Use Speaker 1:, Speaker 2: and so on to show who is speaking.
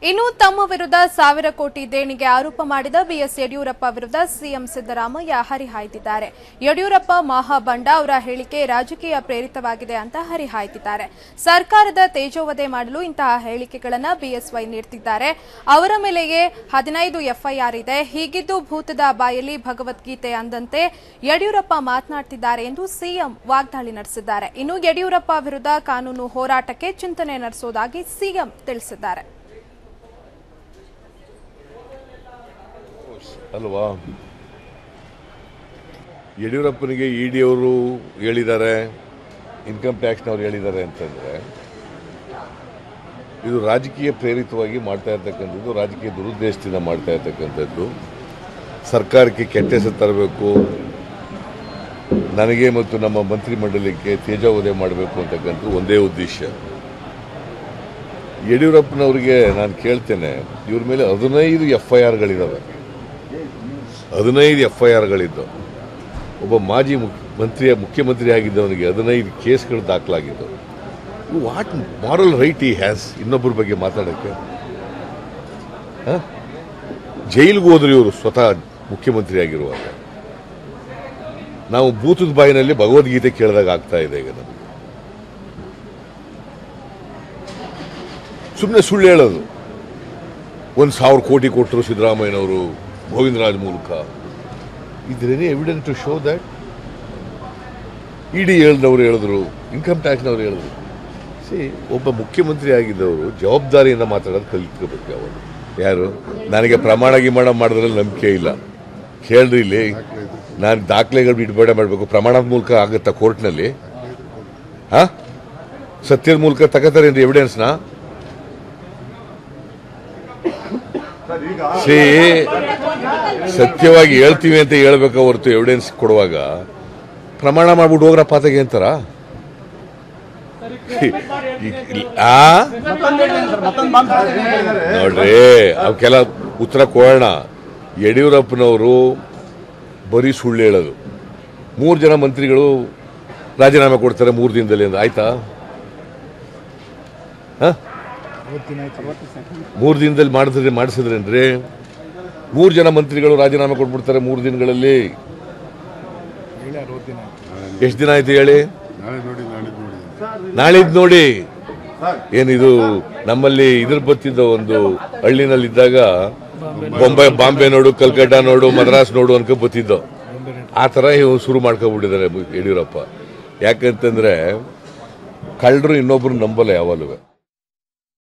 Speaker 1: ಇನ್ನು ತಮ್ಮ ವಿರುದ್ಧ ಸಾವಿರ ಕೋಟಿ ದೇಣಿಗೆ ಆರೋಪ ಮಾಡಿದ ಬಿಎಸ್ ಯಡಿಯೂರಪ್ಪ ವಿರುದ್ಧ ಸಿಎಂ ಸಿದ್ದರಾಮಯ್ಯ ಹರಿಹಾಯ್ದಿದ್ದಾರೆ ಯಡಿಯೂರಪ್ಪ ಮಹಾಬಂಡ ಅವರ ಹೇಳಿಕೆ ರಾಜಕೀಯ ಪ್ರೇರಿತವಾಗಿದೆ ಅಂತ ಹರಿಹಾಯ್ದಿದ್ದಾರೆ ಸರ್ಕಾರದ ತೇಜೋವಧೆ ಮಾಡಲು ಇಂತಹ ಹೇಳಿಕೆಗಳನ್ನು ಬಿಎಸ್ವೈ ನೀಡುತ್ತಿದ್ದಾರೆ ಅವರ ಮೇಲೆಯೇ ಹದಿನೈದು ಎಫ್ಐಆರ್ ಇದೆ ಹೀಗಿದ್ದು ಭೂತದ ಬಾಯಲ್ಲಿ ಭಗವದ್ಗೀತೆ ಅಂದಂತೆ ಯಡಿಯೂರಪ್ಪ ಮಾತನಾಡ್ತಿದ್ದಾರೆ ಎಂದು ಸಿಎಂ ವಾಗ್ದಾಳಿ ನಡೆಸಿದ್ದಾರೆ ಇನ್ನು ಯಡಿಯೂರಪ್ಪ ವಿರುದ್ಧ ಕಾನೂನು ಹೋರಾಟಕ್ಕೆ ಚಿಂತನೆ ನಡೆಸುವುದಾಗಿ ಸಿಎಂ ತಿಳಿಸಿದ್ದಾರೆ
Speaker 2: ಅಲ್ವಾ ಯಡಿಯೂರಪ್ಪನಿಗೆ ಇ ಡಿ ಅವರು ಹೇಳಿದ್ದಾರೆ ಇನ್ಕಮ್ ಟ್ಯಾಕ್ಸ್ನವ್ರು ಹೇಳಿದ್ದಾರೆ ಅಂತಂದರೆ ಇದು ರಾಜಕೀಯ ಪ್ರೇರಿತವಾಗಿ ಮಾಡ್ತಾ ಇರ್ತಕ್ಕಂಥದ್ದು ರಾಜಕೀಯ ದುರುದ್ದೇಶದಿಂದ ಮಾಡ್ತಾ ಇರ್ತಕ್ಕಂಥದ್ದು ಸರ್ಕಾರಕ್ಕೆ ಕೆಟ್ಟ ಹೆಸರು ತರಬೇಕು ನನಗೆ ಮತ್ತು ನಮ್ಮ ಮಂತ್ರಿಮಂಡಲಕ್ಕೆ ತೇಜೋವಧೆ ಮಾಡಬೇಕು ಅಂತಕ್ಕಂಥದ್ದು ಒಂದೇ ಉದ್ದೇಶ ಯಡಿಯೂರಪ್ಪನವರಿಗೆ ನಾನು ಕೇಳ್ತೇನೆ ಇವ್ರ ಮೇಲೆ ಹದಿನೈದು ಎಫ್ ಐ ಆರ್ಗಳಿದ್ದಾವೆ ಹದಿನೈದು ಎಫ್ ಐ ಆರ್ಗಳಿದ್ದು ಒಬ್ಬ ಮಾಜಿ ಮುಖ್ಯ ಮಂತ್ರಿಯ ಮುಖ್ಯಮಂತ್ರಿ ಆಗಿದ್ದವನಿಗೆ ಹದಿನೈದು ಕೇಸ್ಗಳು ದಾಖಲಾಗಿದ್ದು what moral right he has ಇನ್ನೊಬ್ಬರ ಬಗ್ಗೆ ಮಾತಾಡೋಕ್ಕೆ ಹ? ಜೈಲಿಗೆ ಹೋದ್ರು ಇವರು ಸ್ವತಃ ಮುಖ್ಯಮಂತ್ರಿ ಆಗಿರುವಾಗ ನಾವು ಭೂತದ ಬಾಯಿನಲ್ಲಿ ಭಗವದ್ಗೀತೆ ಕೇಳಿದಾಗ ಆಗ್ತಾ ಇದೆ ಈಗ ನಮಗೆ ಸುಮ್ಮನೆ ಸುಳ್ಳು ಹೇಳೋದು ಒಂದು ಸಾವಿರ ಕೋಟಿ ಕೊಟ್ಟರು ಸಿದ್ದರಾಮಯ್ಯನವರು ಗೋವಿಂದರಾಜ್ ಮೂಲಕ ಇದ್ರೆ evidence to show that ED ಹೇಳಿದವರು ಹೇಳಿದ್ರು ಇನ್ಕಮ್ ಟ್ಯಾಕ್ಸ್ನವ್ರು ಹೇಳಿದ್ರು ಸಿ ಒಬ್ಬ ಮುಖ್ಯಮಂತ್ರಿ ಆಗಿದ್ದವರು ಜವಾಬ್ದಾರಿಯಿಂದ ಮಾತಾಡೋದು ಕಲಿತ್ಕೋಬೇಕು ಅವರು ಯಾರು ನನಗೆ ಪ್ರಮಾಣ ಗಿಮಾಣ ಮಾಡೋದ್ರಲ್ಲಿ ನಂಬಿಕೆ ಇಲ್ಲ ಕೇಳ್ರಿ ಇಲ್ಲಿ ನಾನು ದಾಖಲೆಗಳು ಬಿಡುಗಡೆ ಮಾಡಬೇಕು ಪ್ರಮಾಣದ ಮೂಲಕ ಆಗುತ್ತಾ ಕೋರ್ಟ್ನಲ್ಲಿ ಹಾ ಸತ್ಯದ ಮೂಲಕ ತಗೋತಾರೆ ಎವಿಡೆನ್ಸ್ನ ಸಿ ಸತ್ಯವಾಗಿ ಹೇಳ್ತೀವಿ ಅಂತ ಹೇಳ್ಬೇಕು ಹೊರತು ಎವಿಡೆನ್ಸ್ ಕೊಡುವಾಗ ಪ್ರಮಾಣ ಮಾಡ್ಬಿಟ್ಟು ಹೋಗ್ರ ಪಾತಗೆ ಅಂತಾರ ಆ ನೋಡ್ರಿ ಅವಕ್ಕೆಲ್ಲ ಉತ್ತರ ಕೊಡೋಣ ಯಡಿಯೂರಪ್ಪನವರು ಬರೀ ಸುಳ್ಳು ಹೇಳೋದು ಮೂರು ಜನ ಮಂತ್ರಿಗಳು ರಾಜೀನಾಮೆ ಕೊಡ್ತಾರೆ ಮೂರು ದಿನದಲ್ಲಿ ಅಂತ ಆಯ್ತಾ ಹ? ಮೂರು ದಿನದಲ್ಲಿ ಮಾಡಿದ್ರೆ ಮಾಡಿಸಿದ್ರೇನ್ರಿ ಮೂರು ಜನ ಮಂತ್ರಿಗಳು ರಾಜೀನಾಮೆ ಕೊಟ್ಬಿಡ್ತಾರೆ ಮೂರು ದಿನಗಳಲ್ಲಿ ಎಷ್ಟು ದಿನ ಆಯ್ತು ಹೇಳಿ
Speaker 3: ನಾಳೆ ನೋಡಿ ನಾಡಿದ್ದು ನೋಡಿ
Speaker 2: ನಾಳಿದ್ ನೋಡಿ ಏನಿದು ನಮ್ಮಲ್ಲಿ ಇದ್ರ ಬತ್ತಿದ್ದ ಒಂದು ಹಳ್ಳಿನಲ್ಲಿದ್ದಾಗ ಬೊಂಬೈ ಬಾಂಬೆ ನೋಡು ಕಲ್ಕಟ್ಟ ನೋಡು ಮದ್ರಾಸ್ ನೋಡು ಅನ್ಕೊ ಬತ್ತಿದ್ದೋ ಆ ಥರ ಇವ್ರು ಶುರು ಮಾಡ್ಕೊಬಿಟ್ಟಿದ್ದಾರೆ ಯಡಿಯೂರಪ್ಪ ಯಾಕಂತಂದ್ರೆ ಕಳ್ಳರು ಇನ್ನೊಬ್ರು ನಂಬಲ್ಲ ಯಾವಾಗಲೂ